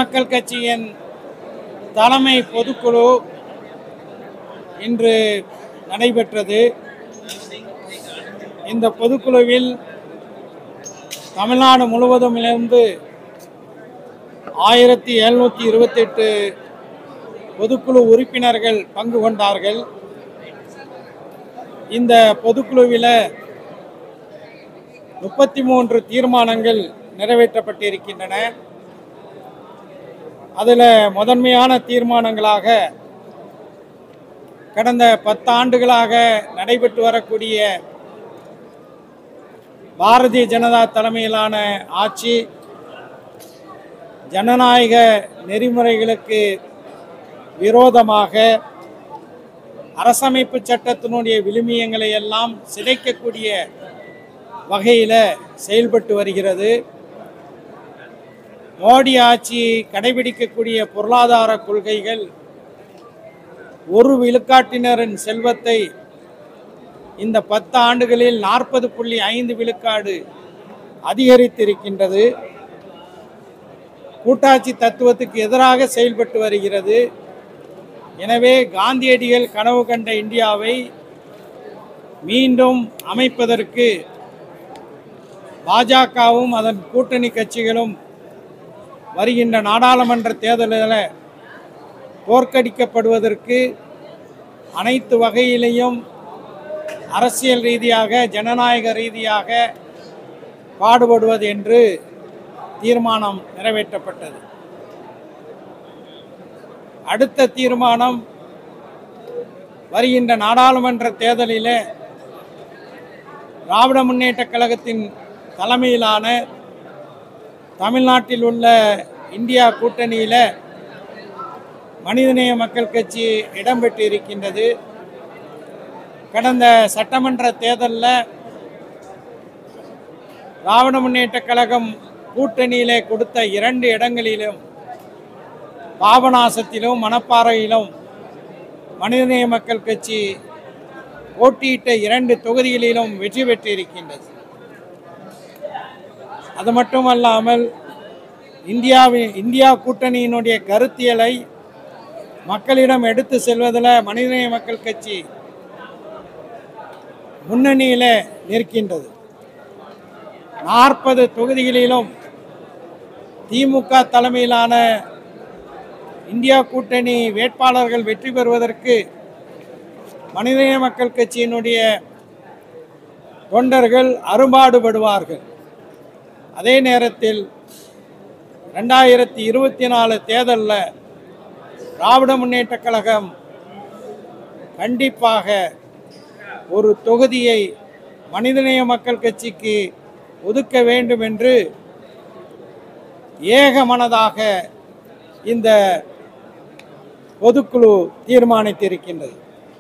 மக்கள் கட்சியின் தலைமை பொதுக்குழு இன்று நடைபெற்றது இந்த பொதுக்குழுவில் தமிழ்நாடு முழுவதுமிலிருந்து ஆயிரத்தி எழுநூற்றி இருபத்தெட்டு பொதுக்குழு உறுப்பினர்கள் பங்கு கொண்டார்கள் இந்த பொதுக்குழுவில் முப்பத்தி மூன்று தீர்மானங்கள் நிறைவேற்றப்பட்டிருக்கின்றன அதில் முதன்மையான தீர்மானங்களாக கடந்த பத்தாண்டுகளாக நடைபெற்று வரக்கூடிய பாரதிய ஜனதா தலைமையிலான ஆட்சி ஜனநாயக நெறிமுறைகளுக்கு விரோதமாக அரசமைப்பு சட்டத்தினுடைய விழுமியங்களை எல்லாம் சிதைக்கக்கூடிய வகையில் செயல்பட்டு வருகிறது மோடி ஆட்சி கடைபிடிக்கக்கூடிய பொருளாதார கொள்கைகள் ஒரு விழுக்காட்டினரின் செல்வத்தை இந்த பத்து ஆண்டுகளில் நாற்பது புள்ளி ஐந்து விழுக்காடு அதிகரித்திருக்கின்றது கூட்டாட்சி தத்துவத்துக்கு எதிராக செயல்பட்டு வருகிறது எனவே காந்தியடிகள் கனவு கண்ட இந்தியாவை மீண்டும் அமைப்பதற்கு பாஜகவும் அதன் கூட்டணி கட்சிகளும் வருகின்ற நாடாளுமன்ற தேர்தலில் தோற்கடிக்கப்படுவதற்கு அனைத்து வகையிலையும் அரசியல் ரீதியாக ஜனநாயக ரீதியாக பாடுபடுவது என்று தீர்மானம் நிறைவேற்றப்பட்டது அடுத்த தீர்மானம் வருகின்ற நாடாளுமன்ற தேர்தலில் திராவிட முன்னேற்ற கழகத்தின் தலைமையிலான தமிழ்நாட்டில் உள்ள இந்தியா கூட்டணியில் மனிதநேய மக்கள் கட்சி இடம்பெற்று இருக்கின்றது கடந்த சட்டமன்ற தேர்தலில் திராவிட முன்னேற்ற கழகம் கூட்டணியிலே கொடுத்த இரண்டு இடங்களிலும் பாபநாசத்திலும் மணப்பாறையிலும் மனிதநேய மக்கள் கட்சி போட்டியிட்ட இரண்டு தொகுதிகளிலும் வெற்றி பெற்றிருக்கின்றது அது மட்டுமல்லாமல் இந்தியாவின் இந்தியா கூட்டணியினுடைய கருத்தியலை மக்களிடம் எடுத்து செல்வதில் மனிதநேய மக்கள் கட்சி முன்னணியில் நிற்கின்றது நாற்பது தொகுதிகளிலும் திமுக தலைமையிலான இந்தியா கூட்டணி வேட்பாளர்கள் வெற்றி பெறுவதற்கு மனிதநேய மக்கள் கட்சியினுடைய தொண்டர்கள் அரும்பாடுபடுவார்கள் அதே நேரத்தில் ரெண்டாயிரத்தி இருபத்தி நாலு தேர்தலில் திராவிட முன்னேற்ற கழகம் கண்டிப்பாக ஒரு தொகுதியை மனிதநேய மக்கள் கட்சிக்கு ஒதுக்க வேண்டும் என்று ஏகமனதாக இந்த பொதுக்குழு தீர்மானித்திருக்கின்றது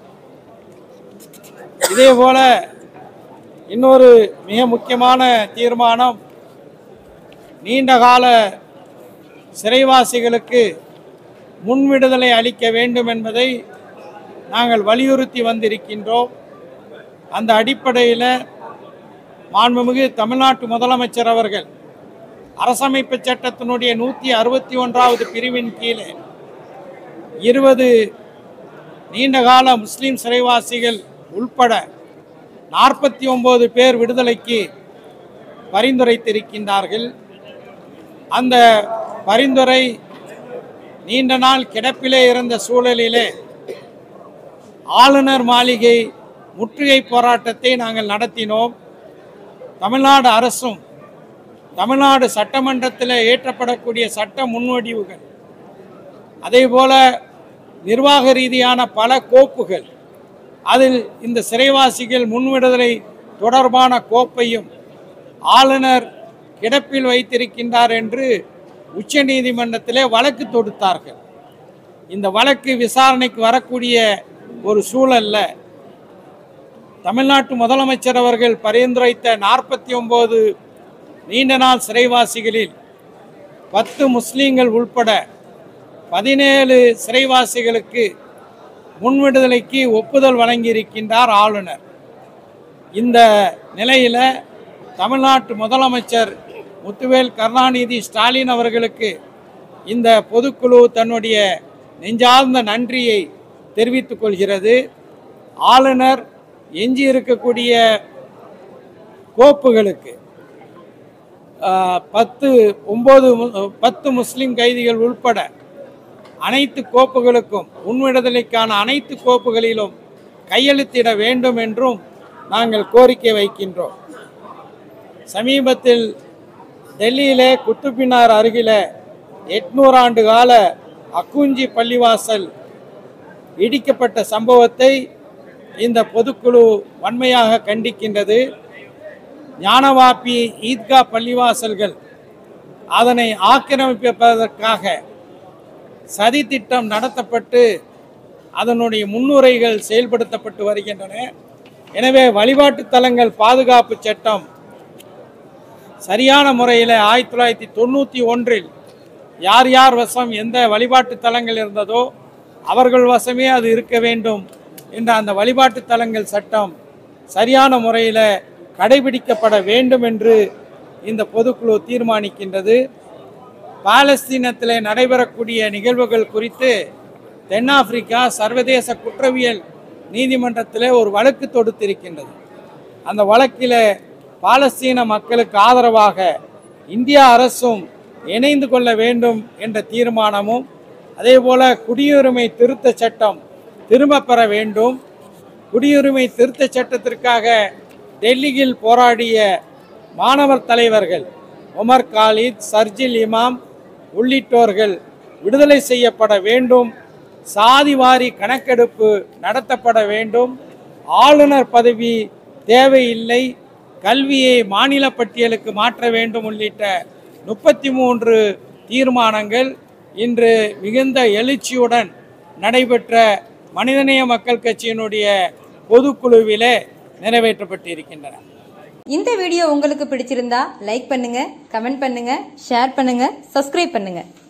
இதே போல இன்னொரு மிக முக்கியமான தீர்மானம் நீண்டகால சிறைவாசிகளுக்கு முன்விடுதலை அளிக்க வேண்டும் என்பதை நாங்கள் வலியுறுத்தி வந்திருக்கின்றோம் அந்த அடிப்படையில் மாண்புமிகு தமிழ்நாட்டு முதலமைச்சர் அவர்கள் அரசமைப்பு சட்டத்தினுடைய நூற்றி அறுபத்தி ஒன்றாவது பிரிவின் கீழே இருபது நீண்டகால முஸ்லீம் சிறைவாசிகள் உள்பட நாற்பத்தி ஒம்பது பேர் விடுதலைக்கு பரிந்துரைத்திருக்கின்றார்கள் அந்த பரிந்துரை நீண்ட நாள் கிடப்பிலே இருந்த சூழலிலே ஆளுநர் மாளிகை முற்றுகை போராட்டத்தை நாங்கள் நடத்தினோம் தமிழ்நாடு அரசும் தமிழ்நாடு சட்டமன்றத்தில் ஏற்றப்படக்கூடிய சட்ட முன்வடிவுகள் அதேபோல நிர்வாக ரீதியான பல கோப்புகள் அதில் இந்த சிறைவாசிகள் முன்விடுதலை தொடர்பான கோப்பையும் ஆளுநர் கிடப்பில் வைத்திருக்கின்றார் என்று உச்சநீதிமன்றத்திலே வழக்கு தொடுத்தார்கள் இந்த வழக்கு விசாரணைக்கு வரக்கூடிய ஒரு சூழல்ல தமிழ்நாட்டு முதலமைச்சர் அவர்கள் பரிந்துரைத்த நாற்பத்தி ஒன்பது நீண்ட நாள் சிறைவாசிகளில் பத்து முஸ்லீம்கள் உள்பட பதினேழு சிறைவாசிகளுக்கு முன்விடுதலைக்கு ஒப்புதல் வழங்கியிருக்கின்றார் ஆளுநர் இந்த நிலையில் தமிழ்நாட்டு முதலமைச்சர் முத்துவேல் கருணாநிதி ஸ்டாலின் அவர்களுக்கு இந்த பொதுக்குழு தன்னுடைய நெஞ்சார்ந்த நன்றியை தெரிவித்துக் கொள்கிறது ஆளுநர் எஞ்சி இருக்கக்கூடிய கோப்புகளுக்கு ஆஹ், பத்து ஒம்பது பத்து முஸ்லிம் கைதிகள் உள்பட அனைத்து கோப்புகளுக்கும் உண்விடுதலைக்கான அனைத்து கோப்புகளிலும் கையெழுத்திட வேண்டும் என்றும் நாங்கள் கோரிக்கை வைக்கின்றோம் சமீபத்தில் டெல்லியிலே குத்துப்பினார் அருகில எட்நூறு ஆண்டு கால அக்குஞ்சி பள்ளிவாசல் இடிக்கப்பட்ட சம்பவத்தை இந்த பொதுக்குழு வன்மையாக கண்டிக்கின்றது ஞானவாப்பி ஈத்கா பள்ளிவாசல்கள் அதனை ஆக்கிரமிப்பதற்காக சதி திட்டம் நடத்தப்பட்டு அதனுடைய முன்னுரைகள் செயல்படுத்தப்பட்டு வருகின்றன எனவே வழிபாட்டு தலங்கள் பாதுகாப்பு சட்டம் சரியான முறையில் ஆயிரத்தி தொள்ளாயிரத்தி தொண்ணூற்றி ஒன்றில் யார் யார் வசம் எந்த வழிபாட்டு தலங்கள் இருந்ததோ அவர்கள் வசமே அது இருக்க வேண்டும் என்ற அந்த வழிபாட்டு தலங்கள் சட்டம் சரியான முறையில் கடைபிடிக்கப்பட வேண்டும் என்று இந்த பொதுக்குழு தீர்மானிக்கின்றது பாலஸ்தீனத்திலே நடைபெறக்கூடிய நிகழ்வுகள் குறித்து தென்னாப்பிரிக்கா சர்வதேச குற்றவியல் நீதிமன்றத்திலே ஒரு வழக்கு தொடுத்திருக்கின்றது அந்த வழக்கில் பாலஸ்தீன மக்களுக்கு ஆதரவாக இந்தியா அரசும் இணைந்து கொள்ள வேண்டும் என்ற தீர்மானமும் அதேபோல குடியுரிமை திருத்த சட்டம் திரும்ப பெற வேண்டும் குடியுரிமை திருத்த சட்டத்திற்காக டெல்லியில் போராடிய மாணவர் தலைவர்கள் உமர் காலித் சர்ஜில் இமாம் உள்ளிட்டோர்கள் விடுதலை செய்யப்பட வேண்டும் சாதிவாரி கணக்கெடுப்பு நடத்தப்பட வேண்டும் ஆளுநர் பதவி தேவையில்லை கல்வியை மாநில பட்டியலுக்கு மாற்ற வேண்டும் உள்ளிட்ட முப்பத்தி மூன்று தீர்மானங்கள் இன்று மிகுந்த எழுச்சியுடன் நடைபெற்ற மனிதநேய மக்கள் கட்சியினுடைய பொதுக்குழுவிலே நிறைவேற்றப்பட்டிருக்கின்றன இந்த வீடியோ உங்களுக்கு பிடிச்சிருந்தா லைக் பண்ணுங்க கமெண்ட் பண்ணுங்க ஷேர் பண்ணுங்க சப்ஸ்கிரைப் பண்ணுங்க